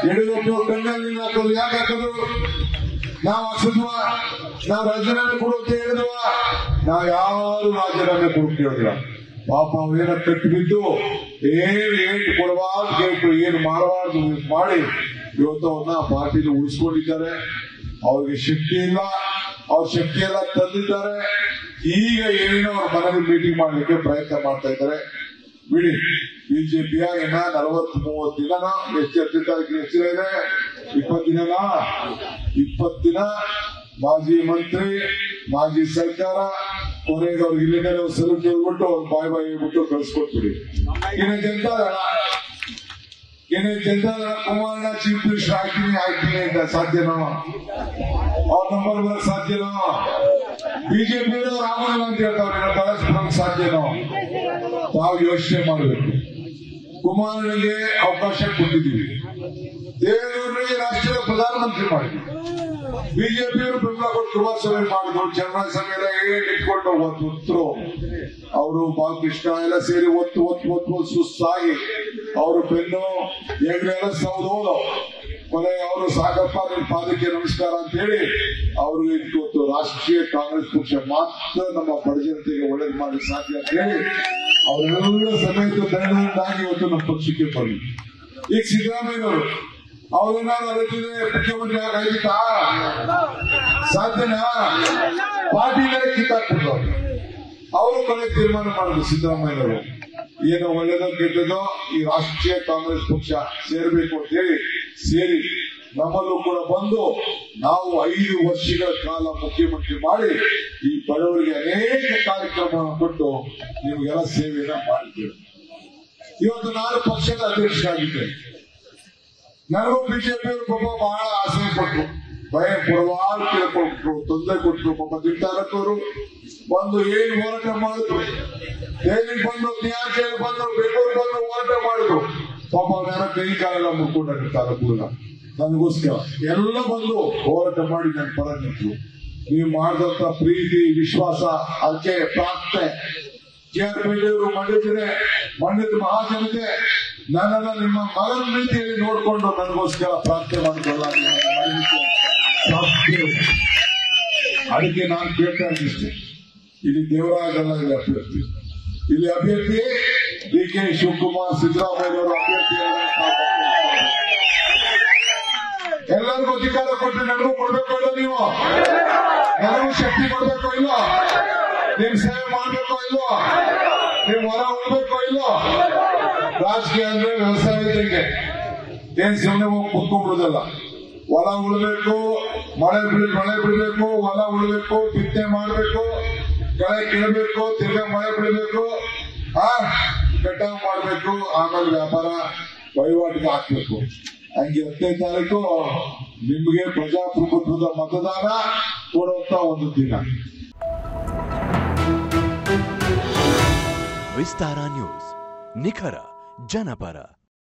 ಯಡಿಯೂರಪ್ಪ ಕಣ್ಣಲ್ಲಿ ಹಾಕೋದು ಯಾಕೆ ಹಾಕೋದು ನಾವು ಹಾಕ್ಸಿದ್ವ ನಾವು ರಾಜೀನಾಮೆ ಕೊಡು ಅಂತ ಹೇಳಿದ್ವ ನಾವು ಯಾರು ರಾಜೀನಾಮೆ ಕೊಡು ಕೇಳಿಲ್ಲ ಪಾಪ ಅವೇನ ಕಟ್ಟು ಬಿದ್ದು ಏನು ಏಟು ಕೊಡಬಾರ್ದು ಕೇಳ್ತು ಏನು ಮಾಡಬಾರ್ದು ಮಾಡಿ ಇವತ್ತು ಅವ್ರನ್ನ ಪಾರ್ಟಿಲಿ ಉಳಿಸ್ಕೊಂಡಿದ್ದಾರೆ ಅವ್ರಿಗೆ ಶಕ್ತಿ ಇಲ್ಲ ಅವ್ರ ಶಕ್ತಿ ಎಲ್ಲ ತಂದಿದ್ದಾರೆ ಈಗ ಏನೋ ಅವ್ರ ಮನೇಲಿ ಮೀಟಿಂಗ್ ಮಾಡ್ಲಿಕ್ಕೆ ಪ್ರಯತ್ನ ಮಾಡ್ತಾ ಇದ್ದಾರೆ ಬಿಡಿ ಬಿಜೆಪಿಯ ಇನ್ನ ನಲವತ್ ಮೂವತ್ತು ದಿನ ಎಷ್ಟು ಎತ್ತಿದ್ದಾರೆ ಎಷ್ಟು ಇದೆ ಇಪ್ಪತ್ತು ದಿನನ ಇಪ್ಪತ್ತು ದಿನ ಮಾಜಿ ಮಂತ್ರಿ ಮಾಜಿ ಸರ್ಕಾರ ಕೊನೆಗೆ ಅವ್ರಿಗೆ ಇಲ್ಲಿಂದ ಸಲುಟ್ ಹೇಳ್ಬಿಟ್ಟು ಅವ್ರು ಬಾಯ್ ಬಾಯ್ ಹೇಳ್ಬಿಟ್ಟು ಕಳ್ಸ್ಕೊಟ್ಬಿಡಿ ಇನ್ನು ಜನತಾ ದಳ ಇನ್ನು ಜನತಾ ದಳ ಕುಮಾರಣ್ಣ ಚೀಫ್ ಮಿನಿಸ್ಟರ್ ಆಗ್ತೀನಿ ಆಗ್ತೀನಿ ಅಂತ ಸಾಧ್ಯನೋ ಅವ್ರ ನಂಬರ್ ಬರಕ್ ಸಾಧ್ಯನೋ ಬಿಜೆಪಿ ಆಗೋದಿಲ್ಲ ಅಂತ ಹೇಳ್ತಾವ್ರೆ ಕಳಿಸ್ಕೊಳಕ್ ಸಾಧ್ಯನೋ ತಾವು ಯೋಚನೆ ಮಾಡಬೇಕು ಕುಮಾರನಿಗೆ ಅವಕಾಶ ಕೊಟ್ಟಿದ್ದೀವಿ ದೇವೇಗೌಡರಿಗೆ ರಾಷ್ಟ್ರೀಯ ಪ್ರಧಾನಮಂತ್ರಿ ಮಾಡಿದ್ವಿ ಬಿಜೆಪಿಯವರು ಬೆಂಬಲ ಕೊಟ್ಟು ಕುಮಾರಸ್ವಾಮಿ ಮಾಡಿದ್ರು ಚನ್ನರಾಯ ಸಮಯದಾಗ ಏನ್ ಇಟ್ಕೊಂಡು ಒಂದು ಉತ್ತರು ಅವರು ಬಾಲಕೃಷ್ಣ ಎಲ್ಲ ಸೇರಿ ಒತ್ತು ಒತ್ತು ಒತ್ತು ಒತ್ತು ಸುಸ್ತಾಗಿ ಅವರು ಬೆನ್ನು ಹೆಗ್ರೆಲ್ಲ ಸೌದೋದು ಕೊನೆಗೆ ಅವರು ಸಾಕಪ್ಪ ನಿಮ್ ಪಾದಕ್ಕೆ ನಮಸ್ಕಾರ ಅಂತ ಹೇಳಿ ಅವ್ರಿಗೆ ಇವತ್ತು ರಾಷ್ಟ್ರೀಯ ಕಾಂಗ್ರೆಸ್ ಪಕ್ಷ ಮಾತ್ರ ನಮ್ಮ ಬಡ ಜನತೆಗೆ ಒಳ್ಳೇದು ಮಾಡಿ ಸಾಧ್ಯ ಅಂತ ಹೇಳಿ ಅವರೆಲ್ಲ ಸಮೇತ ಬೆಳೆದಾಗಿ ಇವತ್ತು ನಮ್ಮ ಪಕ್ಷಕ್ಕೆ ಬಂದ್ರು ಈಗ ಸಿದ್ದರಾಮಯ್ಯನವರು ಅವ್ರನ್ನ ಅರಿತಿದ್ರೆ ಮುಖ್ಯಮಂತ್ರಿ ಆಗಿತ್ತಾ ಸಾಧ್ಯನಾ ಪಾರ್ಟಿನೇ ಕಿತ್ತಾಕ್ಬಿಟ್ರು ಅವ್ರು. ಅವರು ಕೊನೆ ತೀರ್ಮಾನ ಮಾಡಿದ್ರು ಸಿದ್ದರಾಮಯ್ಯನವರು ಏನೋ ಒಳ್ಳೇದೋ ಕೆಟ್ಟದೋ ಈ ರಾಷ್ಟ್ರೀಯ ಕಾಂಗ್ರೆಸ್ ಪಕ್ಷ ಸೇರ್ಬೇಕು ಅಂತ ಹೇಳಿ ಸೇರಿ ನಮ್ಮಲ್ಲೂ ಕೂಡ ಬಂದು ನಾವು ಐದು ವರ್ಷಗಳ ಕಾಲ ಮುಖ್ಯಮಂತ್ರಿ ಮಾಡಿ ಈ ಬಡವರಿಗೆ ಅನೇಕ ಕಾರ್ಯಕ್ರಮವನ್ನು ಕೊಟ್ಟು ನಿಮಗೆಲ್ಲ ಸೇವೆಯನ್ನ ಮಾಡಿದ್ದೇವೆ ಇವತ್ತು ನಾನು ಪಕ್ಷದ ಅಧ್ಯಕ್ಷರಾಗಿದ್ದೇನೆ ನನಗೂ ಬಿಜೆಪಿಯವರು ಪಾಪ ಬಹಳ ಆಸೆ ಕೊಟ್ರು ಭಯ ಪುರವಾರು ಕೇಳ್ಕೊಟ್ರು ತೊಂದರೆ ಕೊಟ್ರು ಪಾಪ ದಿಟ್ಟಾರಕ್ಕವರು ಬಂದು ಏನ್ ಹೋರಾಟ ಮಾಡಿದ್ರು ಏನಿಗೆ ಬಂದು ನ್ಯಾಯ ಕೇಳಿ ಬಂದು ಬೆಂಗಳೂರು ಬಂದು ಹೋರಾಟ ಮಾಡಿದ್ರು ಪಾಪ ಅವರ ಕೈ ಕಾಲೆಲ್ಲ ಮುಟ್ಕೊಂಡಿರ್ತಾರೆ ತಾಲೂಕುಗಳ ನನಗೋಸ್ಕರ ಎಲ್ಲ ಬಂದು ಹೋರಾಟ ಮಾಡಿ ನನ್ನ ಪರ ನಿಂತರು ನೀವು ಮಾಡಿದಂತ ಪ್ರೀತಿ ವಿಶ್ವಾಸ ಅದಕ್ಕೆ ಪ್ರಾರ್ಥನೆ ಕೆಆರ್ಪೇಟೆಯವರು ಮಂಡ್ಯದಿದೆ ಮಂಡ್ಯದ ಮಹಾಜನತೆ ನನ್ನನ್ನ ನಿಮ್ಮ ಮಗನ ರೀತಿಯಲ್ಲಿ ನೋಡಿಕೊಂಡು ನನಗೋಸ್ಕರ ಪ್ರಾರ್ಥನೆ ಮಾಡಿಕೊಳ್ಳ ಅದಕ್ಕೆ ನಾನು ಕೇಳ್ತಾ ಇದ್ದಿಷ್ಟೆ ಇಲ್ಲಿ ದೇವರಾಜಲ್ಲ ಇಲ್ಲಿ ಅಭ್ಯರ್ಥಿ ಇಲ್ಲಿ ಅಭ್ಯರ್ಥಿ ಡಿ ಕೆ ಶಿವಕುಮಾರ್ ಸಿದ್ದರಾಮಯ್ಯವರು ಅಭ್ಯರ್ಥಿ ಎಲ್ಲರಿಗೂ ಅಧಿಕಾರ ಕೊಟ್ಟು ನನಗೂ ಕೊಡ್ಬೇಕು ಇಲ್ಲ ನೀವು ನನಗೂ ಶಕ್ತಿ ಕೊಡ್ಬೇಕು ಇಲ್ಲ ನಿಮ್ ಸೇವೆ ಮಾಡ್ಬೇಕೋ ಇಲ್ವೋ ನಿಮ್ ಹೊರ ಉಳ್ಬೇಕೋ ಇಲ್ವೋ ರಾಜಕೀಯ ಅಂದ್ರೆ ವ್ಯವಸಾಯ ಇದ್ದಂಗೆ ಏನ್ ಸುಮ್ಮನೆ ಹೋಗಿ ಕುತ್ಕೊಂಡ್ಬಿಡುದಲ್ಲ ಹೊಲ ಉಳ್ಬೇಕು ಮಳೆ ಬೀಳ್ ಮಳೆ ಬೀಳ್ಬೇಕು ಹೊಲ ಉಳ್ಬೇಕು ಬಿತ್ತನೆ ಮಾಡ್ಬೇಕು ಕಳೆ ಕೀಳ್ಬೇಕು ತಿರ್ಗಾ ಮಳೆ ಬೀಳ್ಬೇಕು ಆ ಕಟಾವ್ ಮಾಡ್ಬೇಕು ಆಮೇಲೆ ವ್ಯಾಪಾರ ವಹಿವಾಟಿಗೆ ಹಾಕ್ಬೇಕು ಹಂಗೆ ಹತ್ತನೇ ತಾರೀಕು ನಿಮ್ಗೆ ಪ್ರಜಾಪ್ರಭುತ್ವದ ಮತದಾನ ಕೊಡುವಂತ ಒಂದು ದಿನ ವಿಸ್ತಾರ ನ್ಯೂಸ್ ನಿಖರ ಜನಪರ